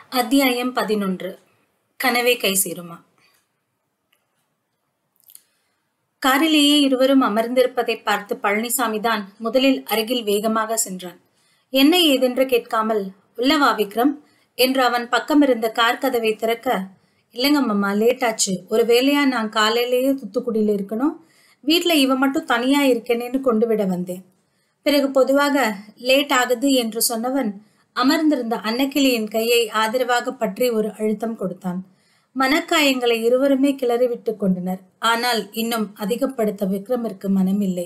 அத்தியாயம் பதினொன்று கனவே கை சேருமா காரிலேயே இருவரும் அமர்ந்திருப்பதை பார்த்து பழனிசாமி தான் முதலில் அருகில் வேகமாக சென்றான் என்ன ஏதென்று கேட்காமல் உள்ளவா விக்ரம் என்று அவன் பக்கம் இருந்த கார் கதவை திறக்க இல்லைங்க மாமா லேட் ஆச்சு ஒரு வேலையா நான் காலையிலேயே தூத்துக்குடியில் இருக்கணும் வீட்ல இவ மட்டும் தனியா இருக்கேனேன்னு கொண்டு விட வந்தேன் பிறகு பொதுவாக லேட் ஆகுது என்று சொன்னவன் அமர்ந்திருந்த அன்னக்கிளியின் கையை ஆதரவாக பற்றி ஒரு அழுத்தம் கொடுத்தான் மனக்காயங்களை இருவருமே கிளறி விட்டு கொண்டனர் ஆனால் இன்னும் அதிகப்படுத்த விக்ரமிற்கு மனமில்லை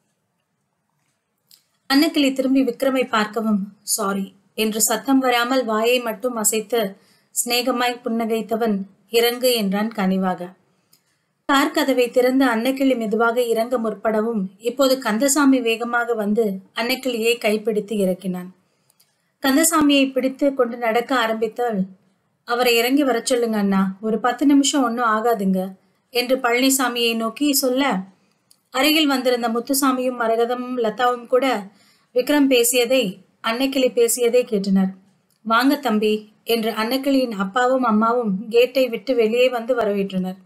அன்னக்கிளி திரும்பி விக்ரமை பார்க்கவும் சாரி என்று சத்தம் வராமல் வாயை மட்டும் அசைத்து சிநேகமாய் புன்னகைத்தவன் இறங்கு என்றான் கனிவாக கார் கதவை திறந்து அன்னக்கிளி மெதுவாக இறங்க முற்படவும் இப்போது கந்தசாமி வேகமாக வந்து அன்னக்கிளியை கைப்பிடித்து இறக்கினான் கந்தசாமியை பிடித்து கொண்டு நடக்க ஆரம்பித்தால் அவரை இறங்கி வர சொல்லுங்க அண்ணா ஒரு பத்து நிமிஷம் ஒன்றும் ஆகாதுங்க என்று பழனிசாமியை நோக்கி சொல்ல அருகில் வந்திருந்த முத்துசாமியும் மரகதமும் லதாவும் கூட விக்ரம் பேசியதை அன்னைக்கிளி பேசியதை கேட்டனர் வாங்க தம்பி என்று அன்னக்கிளியின் அப்பாவும் அம்மாவும் கேட்டை விட்டு வெளியே வந்து வரவேற்றனர்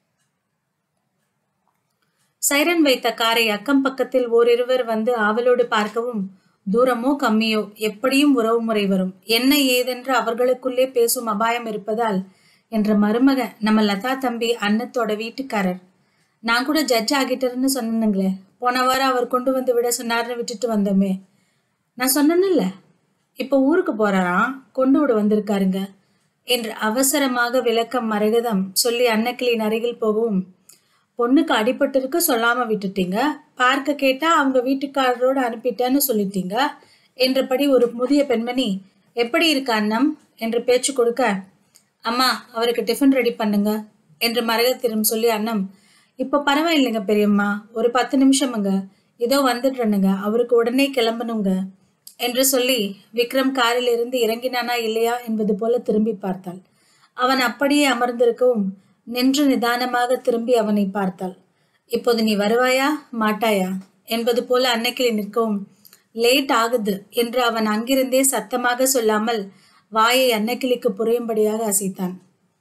சைரன் வைத்த காரை அக்கம் பக்கத்தில் ஓரிருவர் வந்து ஆவலோடு பார்க்கவும் தூரமோ கம்மியோ எப்படியும் உறவு முறை வரும் என்ன ஏதென்று அவர்களுக்குள்ளே பேசும் அபாயம் இருப்பதால் என்ற மருமக நம்ம லதா தம்பி அன்னத்தோட வீட்டுக்காரர் நான் கூட ஜட்ஜ் ஆகிட்டேன்னு சொன்னேனுங்களே போன வாரம் அவர் கொண்டு வந்து விட சொன்னார்னு விட்டுட்டு வந்தோமே நான் சொன்னேன்ல இப்போ ஊருக்கு போறாராம் கொண்டு விட வந்திருக்காருங்க என்று அவசரமாக விளக்கம் மரகதம் சொல்லி அன்னக்கிளியின் அருகில் போகவும் பொண்ணுக்கு அடிபட்டிருக்கு சொல்லாம விட்டுட்டீங்க பார்க்க கேட்டா அவங்க வீட்டுக்காரரோட அனுப்பிட்டேன்னு சொல்லிட்டீங்க என்றபடி ஒரு முதிய பெண்மணி எப்படி இருக்கு அண்ணம் என்று பேச்சு கொடுக்க அம்மா அவருக்கு டிஃபன் ரெடி பண்ணுங்க என்று மரகத்திடம் சொல்லி அண்ணம் இப்போ பரவாயில்லைங்க பெரியம்மா ஒரு பத்து நிமிஷமுங்க இதோ வந்துடுறேனுங்க அவருக்கு உடனே கிளம்பணுங்க என்று சொல்லி விக்ரம் காரில் இருந்து இறங்கினானா இல்லையா என்பது போல திரும்பி பார்த்தாள் அவன் அப்படியே அமர்ந்திருக்கவும் நின்று நிதானமாக திரும்பி அவனை பார்த்தாள் இப்போது நீ வருவாயா மாட்டாயா என்பது போல அன்னைக்கிளி நிற்கவும் லேட் ஆகுது என்று அவன் அங்கிருந்தே சத்தமாக சொல்லாமல் வாயை அன்னக்கிளிக்கு புரியும்படியாக அசைத்தான்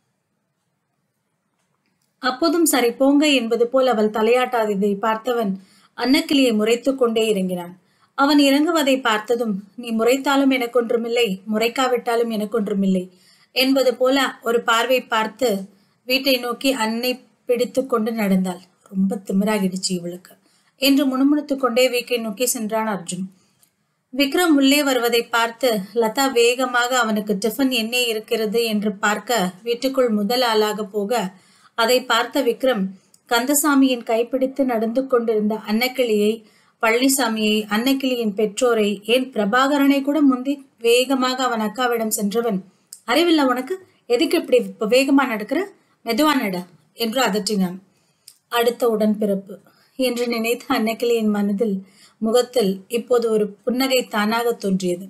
அப்போதும் சரி போங்க என்பது போல் அவள் தலையாட்டாததை பார்த்தவன் அன்னக்கிளியை முறைத்து கொண்டே இறங்கினான் அவன் இறங்குவதை பார்த்ததும் நீ முறைத்தாலும் எனக்கொன்றுமில்லை முறைக்காவிட்டாலும் எனக்கொன்றுமில்லை என்பது போல ஒரு பார்வை பார்த்து வீட்டை நோக்கி அன்னை பிடித்து கொண்டு நடந்தாள் ரொம்ப திமிராகிடுச்சு இவளுக்கு என்று முணுமுணுத்து கொண்டே வீட்டை நோக்கி சென்றான் அர்ஜுன் விக்ரம் உள்ளே வருவதை பார்த்து லதா வேகமாக அவனுக்கு டிஃபன் என்ன இருக்கிறது என்று பார்க்க வீட்டுக்குள் முதல் ஆளாக போக அதை பார்த்த விக்ரம் கந்தசாமியின் கைப்பிடித்து நடந்து கொண்டிருந்த அன்னக்கிளியை பழனிசாமியை அன்னக்கிளியின் பெற்றோரை ஏன் பிரபாகரனை கூட முந்தி வேகமாக அவன் அக்காவிடம் சென்றவன் அறிவில்லை உனக்கு எதுக்கு இப்படி இப்ப வேகமா நடக்கிற மெதுவா நட என்று அதட்டினான் அடுத்த உடன்பிறப்பு என்று நினைத்த அன்னக்கிளியின் மனதில் முகத்தில் இப்போது ஒரு புன்னகை தானாக தோன்றியது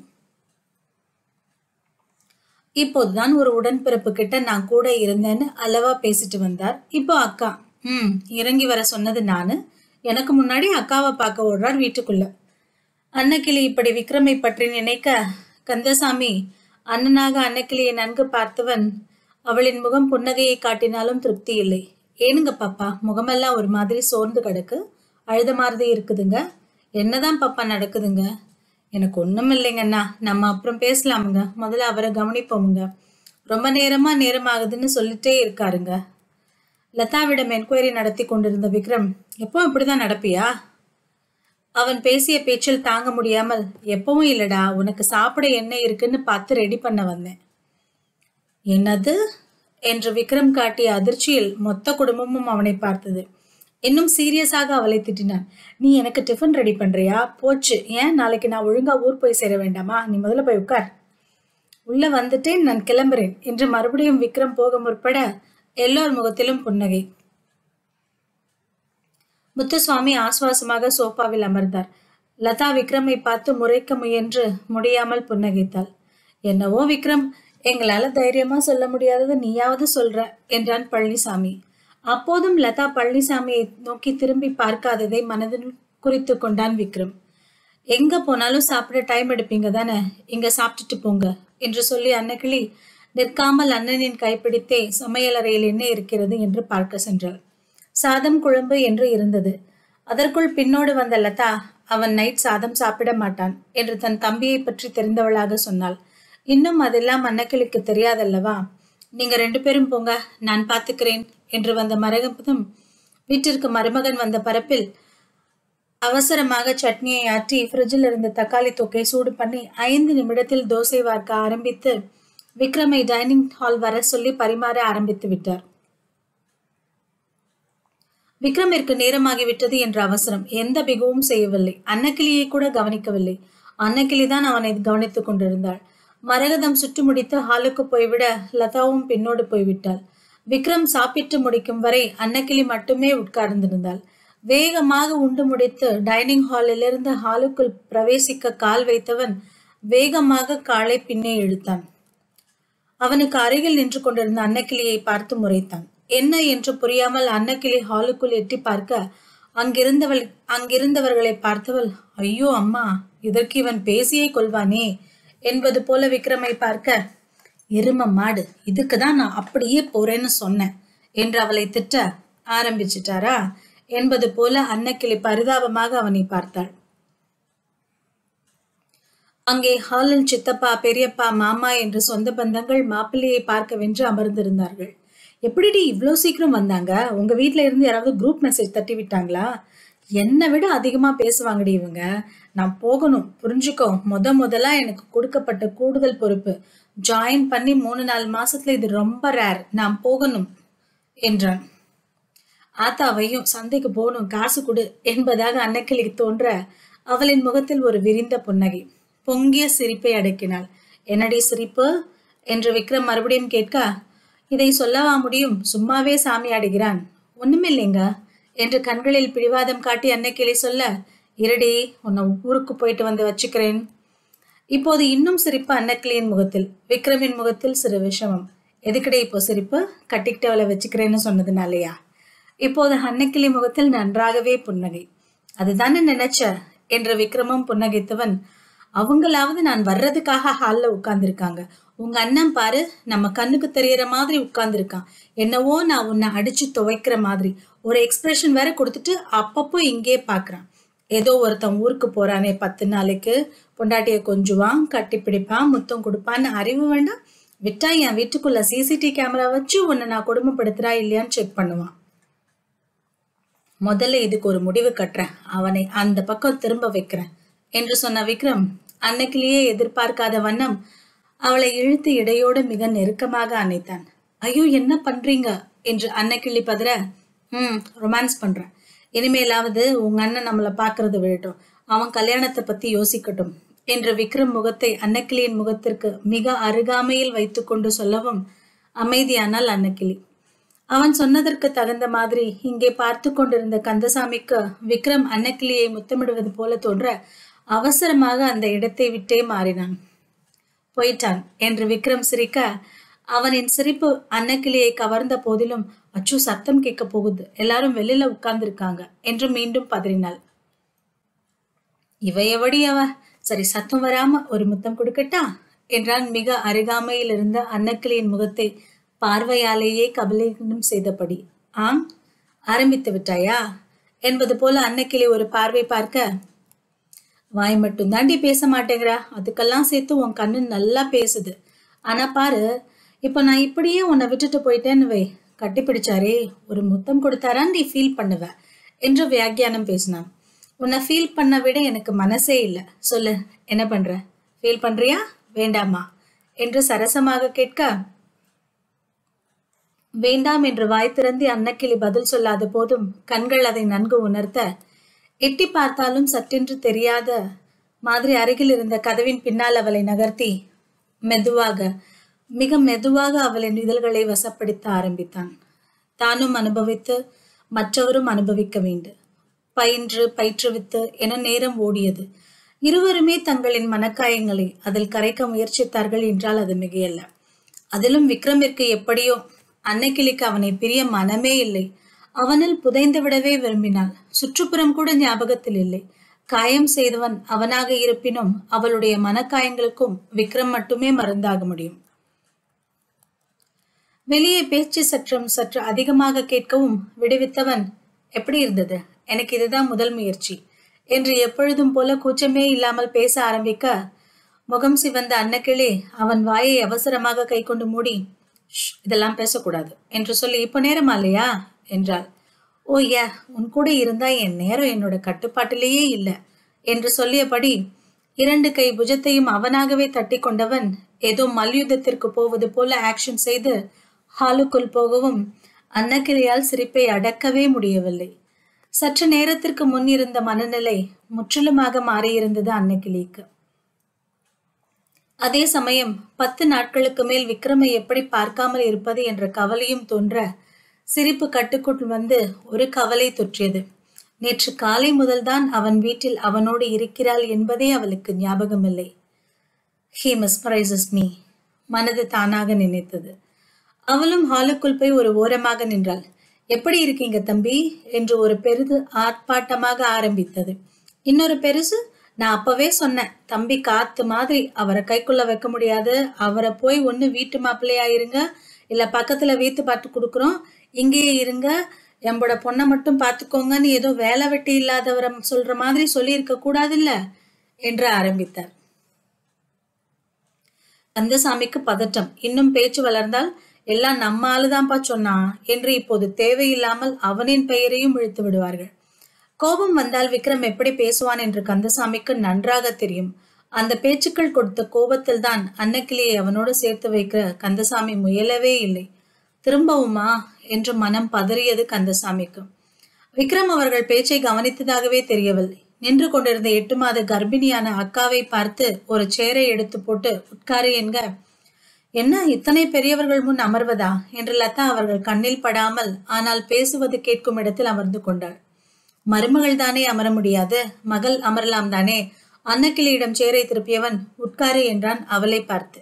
இப்போதுதான் ஒரு உடன்பிறப்பு கிட்ட நான் கூட இருந்தேன்னு அளவா பேசிட்டு வந்தார் இப்போ அக்கா ம் இறங்கி வர சொன்னது நானு எனக்கு முன்னாடி அக்காவை பார்க்க ஓடுறார் வீட்டுக்குள்ள அன்னக்கிளி இப்படி விக்ரமை பற்றி நினைக்க கந்தசாமி அண்ணனாக அன்னக்கிளியை நன்கு பார்த்தவன் அவளின் முகம் புன்னகையை காட்டினாலும் திருப்தி இல்லை ஏனுங்க பாப்பா முகமெல்லாம் ஒரு மாதிரி சோர்ந்து கிடக்கு அழுத மாதிரி இருக்குதுங்க என்னதான் பாப்பா நடக்குதுங்க எனக்கு ஒன்றும் இல்லைங்கண்ணா நம்ம அப்புறம் பேசலாமுங்க முதல்ல அவரை கவனிப்போமுங்க ரொம்ப நேரமா நேரம் ஆகுதுன்னு சொல்லிட்டே இருக்காருங்க லதாவிடம் என்கொயரி நடத்தி கொண்டிருந்த விக்ரம் எப்போ இப்படிதான் நடப்பியா அவன் பேசிய பேச்சில் தாங்க முடியாமல் எப்பவும் இல்லடா உனக்கு சாப்பிட என்ன இருக்குன்னு பார்த்து ரெடி பண்ண வந்தேன் என்னது என்று விக்ரம் காட்டிய அதிர்ச்சியில் மொத்த குடும்பமும் அவனை பார்த்தது இன்னும் சீரியஸாக அவளை திட்டினான் நீ எனக்கு டிஃபன் ரெடி பண்றியா போச்சு ஏன் நாளைக்கு நான் ஒழுங்கா ஊர் போய் சேர வேண்டாமா நீ முதல்ல போய் உட்கார் உள்ள வந்துட்டேன் நான் கிளம்புறேன் என்று மறுபடியும் விக்ரம் போக முற்பட எல்லோர் முகத்திலும் புன்னகை முத்துசுவாமி ஆசுவாசமாக சோஃபாவில் அமர்ந்தார் லதா விக்ரமை பார்த்து முறைக்க முயன்று முடியாமல் புன்னகைத்தாள் என்னவோ விக்ரம் எங்களால தைரியமா சொல்ல முடியாதது நீயாவது சொல்ற என்றான் பழனிசாமி அப்போதும் லதா பழனிசாமியை நோக்கி திரும்பி பார்க்காததை மனதில் குறித்து கொண்டான் விக்ரம் எங்க போனாலும் சாப்பிட டைம் எடுப்பீங்க தானே இங்க சாப்பிட்டுட்டு போங்க என்று சொல்லி அன்னக்கிளி நிற்காமல் அண்ணனின் கைப்பிடித்தே சமையலறையில் என்ன இருக்கிறது என்று பார்க்க சென்றாள் சாதம் குழம்பு என்று இருந்தது அதற்குள் பின்னோடு வந்த லதா அவன் நைட் சாதம் சாப்பிட மாட்டான் என்று தன் தம்பியை பற்றி தெரிந்தவளாக சொன்னாள் இன்னும் அதெல்லாம் அன்னக்கிளிக்கு தெரியாதல்லவா நீங்க ரெண்டு பேரும் போங்க நான் பார்த்துக்கிறேன் என்று வந்த மரகபதம் வீட்டிற்கு மருமகன் வந்த பரப்பில் அவசரமாக சட்னியை ஆற்றி ஃப்ரிட்ஜில் இருந்த தக்காளி தொக்கை சூடு பண்ணி ஐந்து நிமிடத்தில் தோசை வார்க்க ஆரம்பித்து விக்ரமை டைனிங் ஹால் வர சொல்லி பரிமாற ஆரம்பித்து விட்டார் விக்ரமிற்கு நேரமாகிவிட்டது என்ற அவசரம் எந்த பிகுவும் செய்யவில்லை அன்னக்கிளியை கூட கவனிக்கவில்லை அன்னக்கிளி தான் அவனை கவனித்துக் கொண்டிருந்தாள் மரகதம் சுட்டு முடித்து ஹாலுக்கு போய்விட லதாவும் பின்னோடு போய்விட்டாள் விக்ரம் சாப்பிட்டு முடிக்கும் வரை அன்னக்கிளி மட்டுமே உட்கார்ந்திருந்தாள் வேகமாக உண்டு முடித்து டைனிங் ஹாலிலிருந்து ஹாலுக்குள் பிரவேசிக்க கால் வைத்தவன் வேகமாக காலை பின்னே இழுத்தான் அவனுக்கு அருகில் நின்று கொண்டிருந்த அன்னக்கிளியை பார்த்து முறைத்தான் என்ன என்று புரியாமல் அன்னக்கிளி ஹாலுக்குள் எட்டி பார்க்க அங்கிருந்தவள் அங்கிருந்தவர்களை பார்த்தவள் ஐயோ அம்மா இதற்கு இவன் பேசியே கொள்வானே என்பது போல விக்ரமை பார்க்க எரும மாடு இதுக்கு தான் நான் அப்படியே போறேன்னு சொன்னேன் என்று அவளை திட்ட ஆரம்பிச்சிட்டாரா என்பது போல அன்னக்கிளி பரிதாபமாக அவனை பார்த்தாள் அங்கே ஹாலில் சித்தப்பா பெரியப்பா மாமா என்று சொந்த பந்தங்கள் மாப்பிள்ளையை பார்க்கவென்று அமர்ந்திருந்தார்கள் எப்படிடி இவ்வளோ சீக்கிரம் வந்தாங்க உங்க வீட்ல இருந்து யாராவது குரூப் மெசேஜ் தட்டி விட்டாங்களா என்னை விட அதிகமா பேசுவாங்கடி இவங்க நான் போகணும் புரிஞ்சுக்கோ முத முதலா எனக்கு கொடுக்கப்பட்ட கூடுதல் பொறுப்பு ஜாயின் பண்ணி மூணு நாலு மாசத்துல இது ரொம்ப ரேர் நான் போகணும் என்றான் ஆத்தாவையும் சந்தைக்கு போகணும் காசு கொடு என்பதாக அன்னக்கிளிக்கு தோன்ற அவளின் முகத்தில் ஒரு விரிந்த புன்னகை பொங்கிய சிரிப்பை அடக்கினாள் என்னடி சிரிப்பு என்று விக்ரம் மறுபடியும் கேட்க இதை சொல்லவா முடியும் சும்மாவே சாமி ஆடுகிறான் ஒண்ணுமில்லைங்க என்று கண்களில் பிடிவாதம் காட்டி அன்னைக்கிளி சொல்ல இருடி உன்னை ஊருக்கு போயிட்டு வந்து வச்சுக்கிறேன் இப்போது இன்னும் சிரிப்பு அன்னக்கிளியின் முகத்தில் விக்ரமின் முகத்தில் சிறு விஷமம் எதுக்கடே இப்போ சிரிப்பு கட்டிக்கிட்டு அவளை வச்சுக்கிறேன்னு சொன்னதுனாலயா இப்போது அன்னக்கிளி முகத்தில் நன்றாகவே புன்னகை அதுதானே நினைச்ச என்று விக்ரமும் புன்னகைத்தவன் அவங்களாவது நான் வர்றதுக்காக ஹால்ல உட்கார்ந்துருக்காங்க உங்க அண்ணன் பாரு நம்ம கண்ணுக்கு தெரியற மாதிரி உட்கார்ந்துருக்கான் என்னவோ நான் உன்னை அடிச்சு துவைக்கிற மாதிரி ஒரு எக்ஸ்பிரஷன் வேற கொடுத்துட்டு அப்பப்போ இங்கே பாக்குறான் ஏதோ ஒருத்தன் ஊருக்கு போறானே பத்து நாளைக்கு பொண்டாட்டிய கொஞ்சுவான் கட்டி பிடிப்பான் முத்தம் கொடுப்பான்னு அறிவு வேண்டாம் விட்டா என் வீட்டுக்குள்ள சிசிடி கேமரா வச்சு உன்னை நான் கொடுமைப்படுத்துறா இல்லையான்னு செக் பண்ணுவான் முதல்ல இதுக்கு ஒரு முடிவு கட்டுறேன் அவனை அந்த பக்கம் திரும்ப வைக்கிறேன் என்று சொன்ன விக்ரம் அன்னைக்கிலேயே எதிர்பார்க்காத வண்ணம் அவளை இழுத்து இடையோடு மிக நெருக்கமாக அணைத்தான் ஐயோ என்ன பண்றீங்க என்று அன்னைக்கிளி பதற ம் ரொமான்ஸ் பண்றேன் இனிமேலாவது உங்க அண்ணன் நம்மளை பார்க்கறது விழட்டும் அவன் கல்யாணத்தை பத்தி யோசிக்கட்டும் என்று விக்ரம் முகத்தை அன்னக்கிளியின் முகத்திற்கு மிக அருகாமையில் வைத்துக்கொண்டு சொல்லவும் அமைதியானால் அன்னக்கிளி அவன் சொன்னதற்கு தகுந்த மாதிரி இங்கே பார்த்து கொண்டிருந்த கந்தசாமிக்கு விக்ரம் அன்னக்கிளியை முத்தமிடுவது போல தோன்ற அவசரமாக அந்த இடத்தை விட்டே மாறினான் போயிட்டான் என்று விக்ரம் சிரிக்க அவனின் சிரிப்பு அன்னக்கிளியை கவர்ந்த போதிலும் அச்சு சத்தம் கேட்க போகுது எல்லாரும் வெளியில உட்கார்ந்துருக்காங்க என்று மீண்டும் பதறினாள் இவ எவடி அவ சரி சத்தம் வராம ஒரு முத்தம் கொடுக்கட்டா என்றான் மிக அருகாமையில் இருந்த அன்னக்கிளியின் முகத்தை பார்வையாலேயே கபலீகனம் செய்தபடி ஆம் ஆரம்பித்து விட்டாயா என்பது போல அன்னக்கிளி ஒரு பார்வை பார்க்க வாய் மட்டும் தாண்டி பேச மாட்டேங்கிறா அதுக்கெல்லாம் சேர்த்து உன் கண்ணு நல்லா பேசுது ஆனா பாரு இப்போ நான் இப்படியே உன்னை விட்டுட்டு போயிட்டேன்னு வை கட்டி பிடிச்சாரே ஒரு முத்தம் கொடுத்தாரா நீ ஃபீல் பண்ணுவ என்று வியாக்கியானம் பேசினான் உன்னை ஃபீல் பண்ண விட எனக்கு மனசே இல்லை சொல்லு என்ன பண்ற ஃபீல் பண்றியா வேண்டாமா என்று சரசமாக கேட்க வேண்டாம் என்று வாய் திறந்து அன்னக்கிளி பதில் சொல்லாத போதும் கண்கள் அதை நன்கு உணர்த்த எட்டி பார்த்தாலும் சற்றென்று தெரியாத மாதிரி அருகில் இருந்த கதவின் பின்னால் அவளை நகர்த்தி மெதுவாக மிக மெதுவாக அவளின் இதழ்களை வசப்படுத்த ஆரம்பித்தான் தானும் அனுபவித்து மற்றவரும் அனுபவிக்க வேண்டும் பயின்று பயிற்றுவித்து என நேரம் ஓடியது இருவருமே தங்களின் மனக்காயங்களை அதில் கரைக்க முயற்சித்தார்கள் என்றால் அது மிகையல்ல அதிலும் விக்ரமிற்கு எப்படியோ அன்னைக்கிளிக்கு அவனை பிரிய மனமே இல்லை அவனில் புதைந்து விடவே விரும்பினாள் சுற்றுப்புறம் கூட ஞாபகத்தில் இல்லை காயம் செய்தவன் அவனாக இருப்பினும் அவளுடைய மனக்காயங்களுக்கும் விக்ரம் மட்டுமே மருந்தாக முடியும் வெளியே பேச்சு சற்றம் சற்று அதிகமாக கேட்கவும் விடுவித்தவன் எப்படி இருந்தது எனக்கு இதுதான் முதல் முயற்சி என்று எப்பொழுதும் போல கூச்சமே இல்லாமல் பேச ஆரம்பிக்க முகம் சிவந்த அன்னக்கிளி அவன் வாயை அவசரமாக கை கொண்டு மூடி "ஷ், இதெல்லாம் பேசக்கூடாது என்று சொல்லி இப்ப நேரமா இல்லையா என்றாள் ஓ யா உன் கூட இருந்தா என் நேரம் என்னோட கட்டுப்பாட்டிலேயே இல்லை என்று சொல்லியபடி இரண்டு கை புஜத்தையும் அவனாகவே தட்டி கொண்டவன் ஏதோ மல்யுத்தத்திற்கு போவது போல ஆக்ஷன் செய்து ஹாலுக்குள் போகவும் அன்னக்கிளியால் சிரிப்பை அடக்கவே முடியவில்லை சற்று நேரத்திற்கு முன் இருந்த மனநிலை முற்றிலுமாக மாறியிருந்தது அன்னக்கிளிக்கு அதே சமயம் பத்து நாட்களுக்கு மேல் விக்ரமை எப்படி பார்க்காமல் இருப்பது என்ற கவலையும் தோன்ற சிரிப்பு கட்டுக்குள் வந்து ஒரு கவலை தொற்றியது நேற்று காலை முதல்தான் அவன் வீட்டில் அவனோடு இருக்கிறாள் என்பதே அவளுக்கு ஞாபகமில்லை ஹீ மிஸ்மரைசஸ் மீ மனது தானாக நினைத்தது அவளும் ஹாலுக்குள் போய் ஒரு ஓரமாக நின்றாள் எப்படி இருக்கீங்க தம்பி என்று ஒரு பெரிது ஆர்ப்பாட்டமாக ஆரம்பித்தது இன்னொரு பெருசு நான் அப்பவே சொன்னேன் தம்பி காத்து மாதிரி அவரை கைக்குள்ள வைக்க முடியாது அவரை போய் ஒண்ணு வீட்டு மாப்பிள்ளையா இருங்க இல்ல பக்கத்துல வீட்டு பார்த்து கொடுக்குறோம் இங்கேயே இருங்க எம்போட பொண்ணை மட்டும் பார்த்துக்கோங்கன்னு ஏதோ வேலை வெட்டி இல்லாதவரை சொல்ற மாதிரி சொல்லியிருக்க கூடாதுல்ல என்று ஆரம்பித்தார் கந்தசாமிக்கு பதட்டம் இன்னும் பேச்சு வளர்ந்தால் எல்லாம் நம்ம ஆளுதான்ப்பா சொன்னான் என்று இப்போது தேவையில்லாமல் அவனின் பெயரையும் இழுத்து விடுவார்கள் கோபம் வந்தால் விக்ரம் எப்படி பேசுவான் என்று கந்தசாமிக்கு நன்றாக தெரியும் அந்த பேச்சுக்கள் கொடுத்த கோபத்தில் தான் அன்னக்கிளியை அவனோடு சேர்த்து வைக்க கந்தசாமி முயலவே இல்லை திரும்பவுமா என்று மனம் பதறியது கந்தசாமிக்கு விக்ரம் அவர்கள் பேச்சை கவனித்ததாகவே தெரியவில்லை நின்று கொண்டிருந்த எட்டு மாத கர்ப்பிணியான அக்காவை பார்த்து ஒரு சேரை எடுத்து போட்டு உட்காரு என்க என்ன இத்தனை பெரியவர்கள் முன் அமர்வதா என்று லதா அவர்கள் கண்ணில் படாமல் ஆனால் பேசுவது கேட்கும் இடத்தில் அமர்ந்து கொண்டாள் மருமகள் தானே அமர முடியாது மகள் அமரலாம் தானே அன்னக்கிளியிடம் சேரை திருப்பியவன் உட்காரு என்றான் அவளை பார்த்து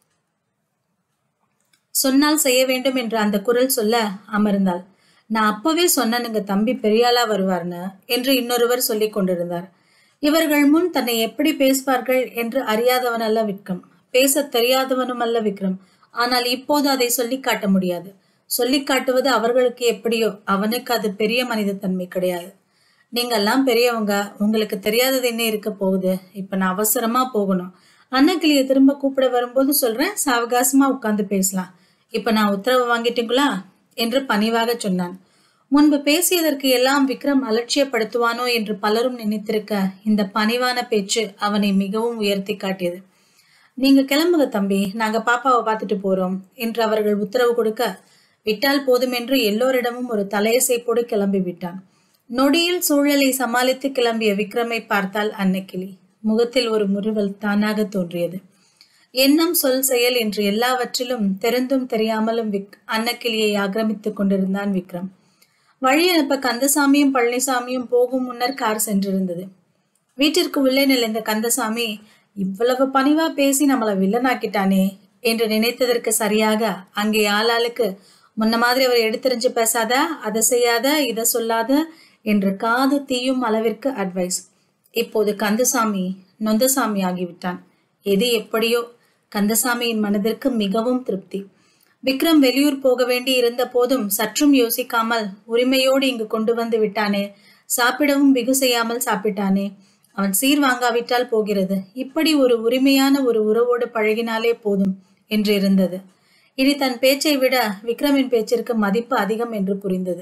சொன்னால் செய்ய வேண்டும் என்று அந்த குரல் சொல்ல அமர்ந்தாள் நான் அப்பவே சொன்னனுங்க தம்பி பெரியாளா வருவார்னு என்று இன்னொருவர் சொல்லிக் கொண்டிருந்தார் இவர்கள் முன் தன்னை எப்படி பேசுவார்கள் என்று அறியாதவன் அல்ல விக்ரம் பேசத் தெரியாதவனும் அல்ல விக்ரம் ஆனால் இப்போது அதை சொல்லி காட்ட முடியாது சொல்லி காட்டுவது அவர்களுக்கு எப்படியோ அவனுக்கு அது பெரிய மனித தன்மை கிடையாது நீங்கெல்லாம் பெரியவங்க உங்களுக்கு தெரியாதது என்ன இருக்க போகுது இப்ப நான் அவசரமா போகணும் அன்னக்கிளிய திரும்ப கூப்பிட வரும்போது சொல்றேன் சாவகாசமா உட்கார்ந்து பேசலாம் இப்ப நான் உத்தரவு வாங்கிட்டீங்களா என்று பணிவாக சொன்னான் முன்பு பேசியதற்கு எல்லாம் விக்ரம் அலட்சியப்படுத்துவானோ என்று பலரும் நினைத்திருக்க இந்த பணிவான பேச்சு அவனை மிகவும் உயர்த்தி காட்டியது நீங்க கிளம்புங்க தம்பி நாங்க பாப்பாவை பார்த்துட்டு போறோம் என்று அவர்கள் உத்தரவு கொடுக்க விட்டால் போதும் என்று எல்லோரிடமும் ஒரு தலையசைப்போடு கிளம்பி விட்டான் நொடியில் சூழலை சமாளித்து கிளம்பிய விக்ரமை பார்த்தால் அன்னக்கிளி முகத்தில் ஒரு முறுவல் தானாக தோன்றியது எண்ணம் சொல் செயல் என்று எல்லாவற்றிலும் தெரிந்தும் தெரியாமலும் விக் அன்னக்கிளியை ஆக்கிரமித்துக் கொண்டிருந்தான் விக்ரம் வழி அனுப்ப கந்தசாமியும் பழனிசாமியும் போகும் முன்னர் கார் சென்றிருந்தது வீட்டிற்கு உள்ளே நிலைந்த கந்தசாமி இவ்வளவு பணிவா பேசி நம்மளை வில்லனாக்கிட்டானே என்று நினைத்ததற்கு சரியாக அங்கே ஆளாளுக்கு முன்ன மாதிரி அவர் எடுத்தறிஞ்சு பேசாத அதை செய்யாத இதை சொல்லாத என்று காது தீயும் அளவிற்கு அட்வைஸ் இப்போது கந்தசாமி நொந்தசாமி ஆகிவிட்டான் எது எப்படியோ கந்தசாமியின் மனதிற்கு மிகவும் திருப்தி விக்ரம் வெளியூர் போக வேண்டி இருந்த போதும் சற்றும் யோசிக்காமல் உரிமையோடு இங்கு கொண்டு வந்து விட்டானே சாப்பிடவும் பிகு செய்யாமல் சாப்பிட்டானே அவன் சீர் வாங்காவிட்டால் போகிறது இப்படி ஒரு உரிமையான ஒரு உறவோடு பழகினாலே போதும் என்று இருந்தது இனி தன் பேச்சை விட விக்ரமின் பேச்சிற்கு மதிப்பு அதிகம் என்று புரிந்தது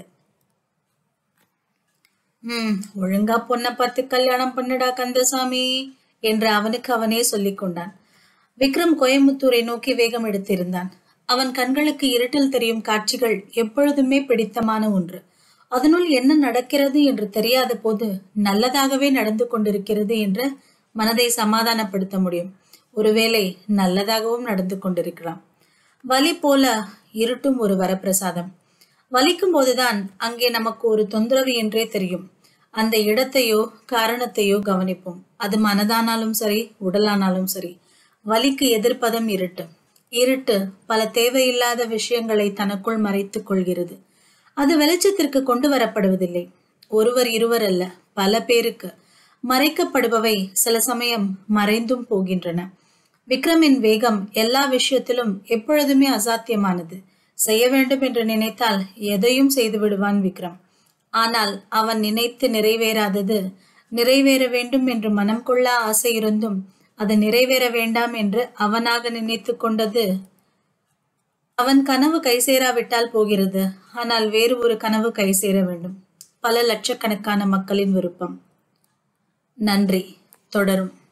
ம் ஒழுங்கா பொண்ணை பார்த்து கல்யாணம் பண்ணுடா கந்தசாமி என்று அவனுக்கு அவனே சொல்லிக் கொண்டான் விக்ரம் கோயம்புத்தூரை நோக்கி வேகம் எடுத்திருந்தான் அவன் கண்களுக்கு இருட்டில் தெரியும் காட்சிகள் எப்பொழுதுமே பிடித்தமான ஒன்று அதனுள் என்ன நடக்கிறது என்று தெரியாத போது நல்லதாகவே நடந்து கொண்டிருக்கிறது என்று மனதை சமாதானப்படுத்த முடியும் ஒருவேளை நல்லதாகவும் நடந்து கொண்டிருக்கலாம் வலி போல இருட்டும் ஒரு வரப்பிரசாதம் வலிக்கும் போதுதான் அங்கே நமக்கு ஒரு தொந்தரவு என்றே தெரியும் அந்த இடத்தையோ காரணத்தையோ கவனிப்போம் அது மனதானாலும் சரி உடலானாலும் சரி வலிக்கு எதிர்ப்பதம் இருட்டு இருட்டு பல தேவையில்லாத விஷயங்களை தனக்குள் மறைத்துக் கொள்கிறது அது வெளிச்சத்திற்கு கொண்டு வரப்படுவதில்லை ஒருவர் இருவர் அல்ல பல பேருக்கு மறைக்கப்படுபவை சில சமயம் மறைந்தும் போகின்றன விக்ரமின் வேகம் எல்லா விஷயத்திலும் எப்பொழுதுமே அசாத்தியமானது செய்ய வேண்டும் என்று நினைத்தால் எதையும் செய்து விடுவான் விக்ரம் ஆனால் அவன் நினைத்து நிறைவேறாதது நிறைவேற வேண்டும் என்று மனம் கொள்ள ஆசை இருந்தும் அது நிறைவேற வேண்டாம் என்று அவனாக நினைத்து கொண்டது அவன் கனவு கை சேராவிட்டால் போகிறது ஆனால் வேறு ஒரு கனவு கை சேர வேண்டும் பல லட்சக்கணக்கான மக்களின் விருப்பம் நன்றி தொடரும்